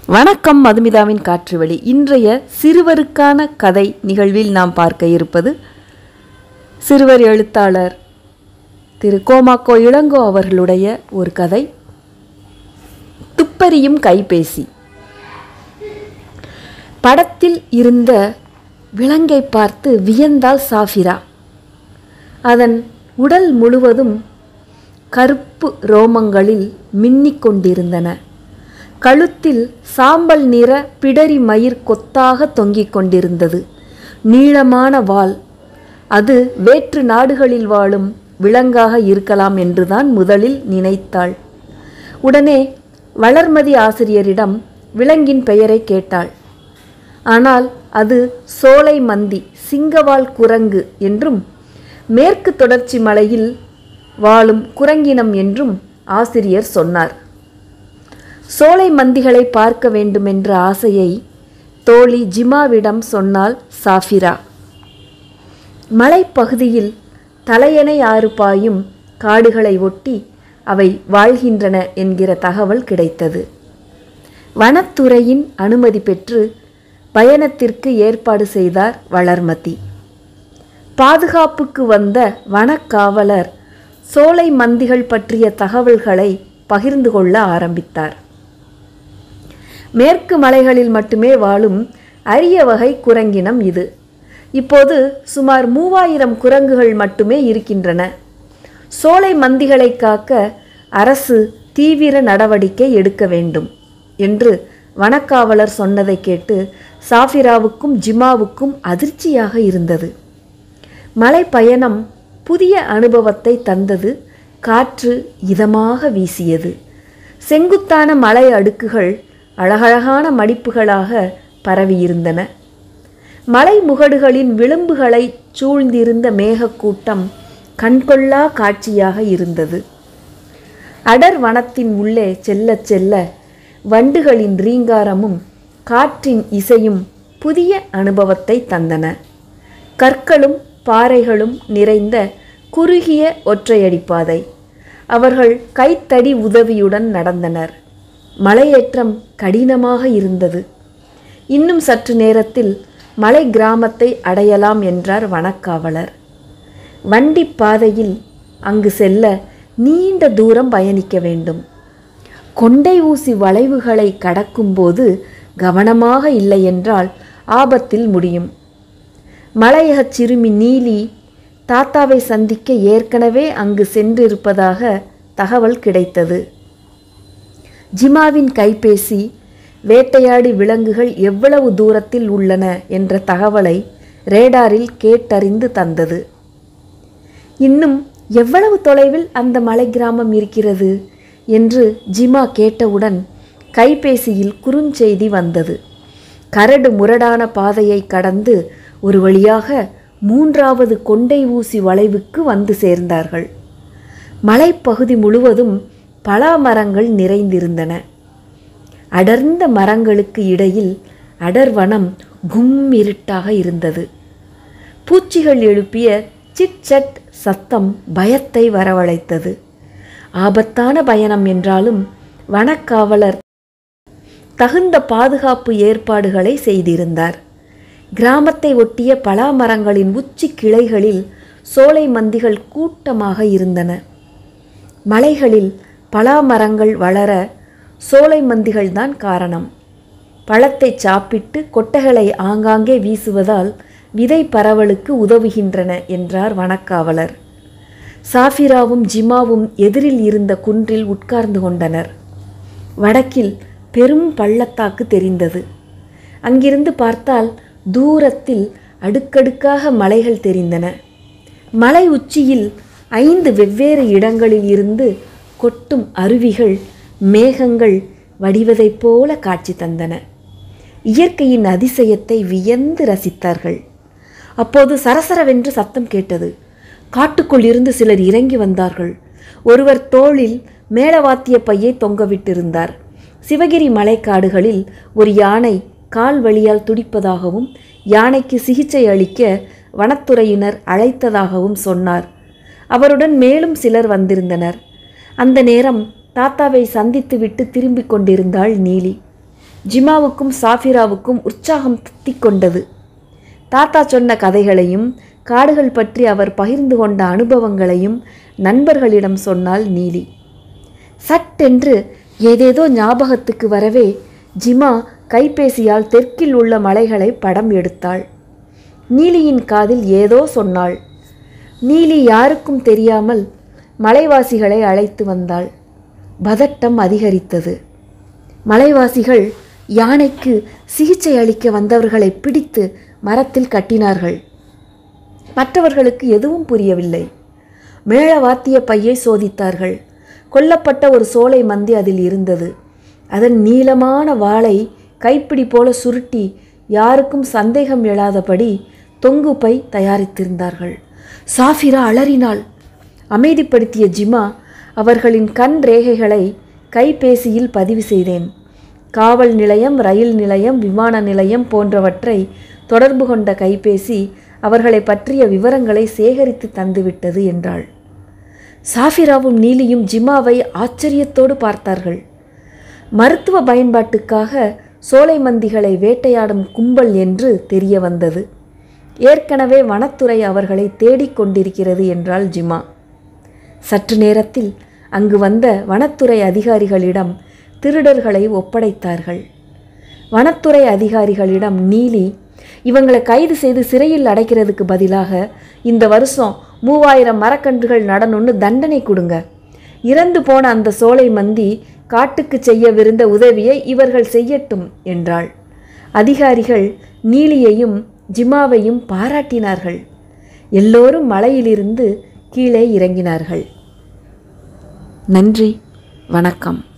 வணக்கம் மதுமிதாவின் காற்று வழி இன்றைய சிறுவருக்கான கதை நிகழ்வில் நாம் பார்க்க இருப்பது சிறுவர் எழுத்தாளர் திரு கோமாக்கோ இளங்கோ அவர்களுடைய ஒரு கதை துப்பறியும் கைபேசி படத்தில் இருந்த விலங்கை பார்த்து வியந்தாள் சாஃபிரா அதன் உடல் முழுவதும் கருப்பு ரோமங்களில் மின்னிக் கொண்டிருந்தன கழுத்தில் சாம்பல் நிற பிடரி மயிர் கொத்தாக தொங்கிக் கொண்டிருந்தது நீளமான வால் அது வேற்று நாடுகளில் வாழும் விலங்காக இருக்கலாம் என்றுதான் முதலில் நினைத்தாள் உடனே வளர்மதி ஆசிரியரிடம் விலங்கின் பெயரை கேட்டாள் ஆனால் அது சோலை மந்தி சிங்கவால் குரங்கு என்றும் மேற்கு தொடர்ச்சி மலையில் வாழும் குரங்கினம் என்றும் ஆசிரியர் சொன்னார் சோலை மந்திகளை பார்க்க வேண்டுமென்ற ஆசையை தோழி ஜிமாவிடம் சொன்னாள் சாஃபிரா மலைப்பகுதியில் தலையணை ஆறு பாயும் காடுகளை ஒட்டி அவை வாழ்கின்றன என்கிற தகவல் கிடைத்தது வனத்துறையின் அனுமதி பெற்று பயணத்திற்கு ஏற்பாடு செய்தார் வளர்மதி பாதுகாப்புக்கு வந்த வனக்காவலர் சோலை மந்திகள் பற்றிய தகவல்களை பகிர்ந்து கொள்ள ஆரம்பித்தார் மேற்கு மலைகளில் மட்டுமே வாழும் அரிய வகை குரங்கினம் இது இப்போது சுமார் மூவாயிரம் குரங்குகள் மட்டுமே இருக்கின்றன சோலை மந்திகளை காக்க அரசு தீவிர நடவடிக்கை எடுக்க வேண்டும் என்று வனக்காவலர் சொன்னதை கேட்டு சாஃபிராவுக்கும் ஜிமாவுக்கும் அதிர்ச்சியாக இருந்தது மலை பயணம் புதிய அனுபவத்தை தந்தது காற்று இதமாக வீசியது செங்குத்தான மலை அடுக்குகள் அழகழகான மடிப்புகளாக பரவியிருந்தன மலை முகடுகளின் விளிம்புகளை சூழ்ந்திருந்த மேகக்கூட்டம் கண்கொள்ளா காட்சியாக இருந்தது அடர் வனத்தின் உள்ளே செல்ல செல்ல வண்டுகளின் ரீங்காரமும் காற்றின் இசையும் புதிய அனுபவத்தை தந்தன கற்களும் பாறைகளும் நிறைந்த குறுகிய ஒற்றையடிப்பாதை அவர்கள் கைத்தடி உதவியுடன் நடந்தனர் மலையேற்றம் கடினமாக இருந்தது இன்னும் சற்று நேரத்தில் மலை கிராமத்தை அடையலாம் என்றார் வனக்காவலர் வண்டி பாதையில் அங்கு செல்ல நீண்ட தூரம் பயணிக்க வேண்டும் கொண்டை ஊசி வளைவுகளை கடக்கும்போது கவனமாக இல்லை என்றால் ஆபத்தில் முடியும் மலையகச் சிறுமி நீலி தாத்தாவை சந்திக்க ஏற்கனவே அங்கு சென்றிருப்பதாக தகவல் கிடைத்தது ஜிமாவின் கைபேசி வேட்டையாடி விலங்குகள் எவ்வளவு தூரத்தில் உள்ளன என்ற தகவலை ரேடாரில் கேட்டறிந்து தந்தது இன்னும் எவ்வளவு தொலைவில் அந்த மலை கிராமம் இருக்கிறது என்று ஜிமா கேட்டவுடன் கைபேசியில் குறுஞ்செய்தி வந்தது கரடு முரடான பாதையை கடந்து ஒரு வழியாக மூன்றாவது கொண்டை ஊசி வளைவுக்கு வந்து சேர்ந்தார்கள் மலைப்பகுதி முழுவதும் பலா மரங்கள் நிறைந்திருந்தன அடர்ந்த மரங்களுக்கு இடையில் அடர்வனம் கும் இருட்டாக இருந்தது பூச்சிகள் எழுப்பிய சிட் சட் சத்தம் பயத்தை வரவழைத்தது ஆபத்தான பயணம் என்றாலும் வனக்காவலர் தகுந்த பாதுகாப்பு ஏற்பாடுகளை செய்திருந்தார் கிராமத்தை ஒட்டிய பலா மரங்களின் உச்சி கிளைகளில் சோலை மந்திகள் கூட்டமாக இருந்தன மலைகளில் பலா மரங்கள் வளர சோலை மந்திகள்தான் காரணம் பழத்தை சாப்பிட்டு கொட்டைகளை ஆங்காங்கே வீசுவதால் விதை பரவலுக்கு உதவுகின்றன என்றார் வனக்காவலர் சாஃபிராவும் ஜிமாவும் எதிரில் இருந்த குன்றில் உட்கார்ந்து கொண்டனர் வடக்கில் பெரும் பள்ளத்தாக்கு தெரிந்தது அங்கிருந்து பார்த்தால் தூரத்தில் அடுக்கடுக்காக மலைகள் தெரிந்தன மலை உச்சியில் ஐந்து வெவ்வேறு இடங்களில் இருந்து கொட்டும் அருவிகள் மேகங்கள் வடிவதைப் போல காட்சி தந்தன இயற்கையின் அதிசயத்தை வியந்து ரசித்தார்கள் அப்போது சரசரவென்று சத்தம் கேட்டது காட்டுக்குள் இருந்து சிலர் இறங்கி வந்தார்கள் ஒருவர் தோளில் மேளவாத்திய பையை தொங்கவிட்டிருந்தார் சிவகிரி மலைக்காடுகளில் ஒரு யானை கால் வழியால் துடிப்பதாகவும் யானைக்கு சிகிச்சை அளிக்க வனத்துறையினர் அழைத்ததாகவும் சொன்னார் அவருடன் மேலும் சிலர் வந்திருந்தனர் அந்த நேரம் தாத்தாவை சந்தித்துவிட்டு திரும்பிக் கொண்டிருந்தாள் நீலி ஜிமாவுக்கும் சாஃபிராவுக்கும் உற்சாகம் தித்திக் கொண்டது தாத்தா சொன்ன கதைகளையும் காடுகள் பற்றி அவர் பகிர்ந்து கொண்ட அனுபவங்களையும் நண்பர்களிடம் சொன்னாள் நீலி சட்டென்று ஏதேதோ ஞாபகத்துக்கு வரவே ஜிமா கைபேசியால் தெற்கில் உள்ள மலைகளை படம் எடுத்தாள் நீலியின் காதில் ஏதோ சொன்னாள் நீலி யாருக்கும் தெரியாமல் மலைவாசிகளை அழைத்து வந்தாள் பதட்டம் அதிகரித்தது மலைவாசிகள் யானைக்கு சிகிச்சை அளிக்க வந்தவர்களை பிடித்து மரத்தில் கட்டினார்கள் மற்றவர்களுக்கு எதுவும் புரியவில்லை மேளவாத்திய பையை சோதித்தார்கள் கொல்லப்பட்ட ஒரு சோலை மந்தி அதில் இருந்தது அதன் நீளமான வாளை கைப்பிடி போல சுருட்டி யாருக்கும் சந்தேகம் எழாதபடி தொங்கு பை தயாரித்திருந்தார்கள் சாஃபிரா அலறினாள் அமைதிப்படுத்திய ஜிமா அவர்களின் கண் ரேகைகளை கைபேசியில் பதிவு செய்தேன் காவல் நிலையம் ரயில் நிலையம் விமான நிலையம் போன்றவற்றை தொடர்பு கொண்ட கைபேசி அவர்களை பற்றிய விவரங்களை சேகரித்து தந்துவிட்டது என்றாள் சாஃபிராவும் நீலியும் ஜிமாவை ஆச்சரியத்தோடு பார்த்தார்கள் மருத்துவ பயன்பாட்டுக்காக சோலை மந்திகளை வேட்டையாடும் கும்பல் என்று தெரிய வந்தது ஏற்கனவே வனத்துறை அவர்களை தேடிக் கொண்டிருக்கிறது என்றாள் ஜிமா சற்று நேரத்தில் அங்கு வந்த வனத்துறை அதிகாரிகளிடம் திருடர்களை ஒப்படைத்தார்கள் வனத்துறை அதிகாரிகளிடம் நீலி இவங்களை கைது செய்து சிறையில் அடைக்கிறதுக்கு பதிலாக இந்த வருஷம் மூவாயிரம் மரக்கன்றுகள் நடணும்னு தண்டனை கொடுங்க இறந்து போன அந்த சோலை மந்தி காட்டுக்கு செய்யவிருந்த உதவியை இவர்கள் செய்யட்டும் என்றாள் அதிகாரிகள் நீலியையும் ஜிமாவையும் பாராட்டினார்கள் எல்லோரும் மலையிலிருந்து கீழே இறங்கினார்கள் நன்றி வணக்கம்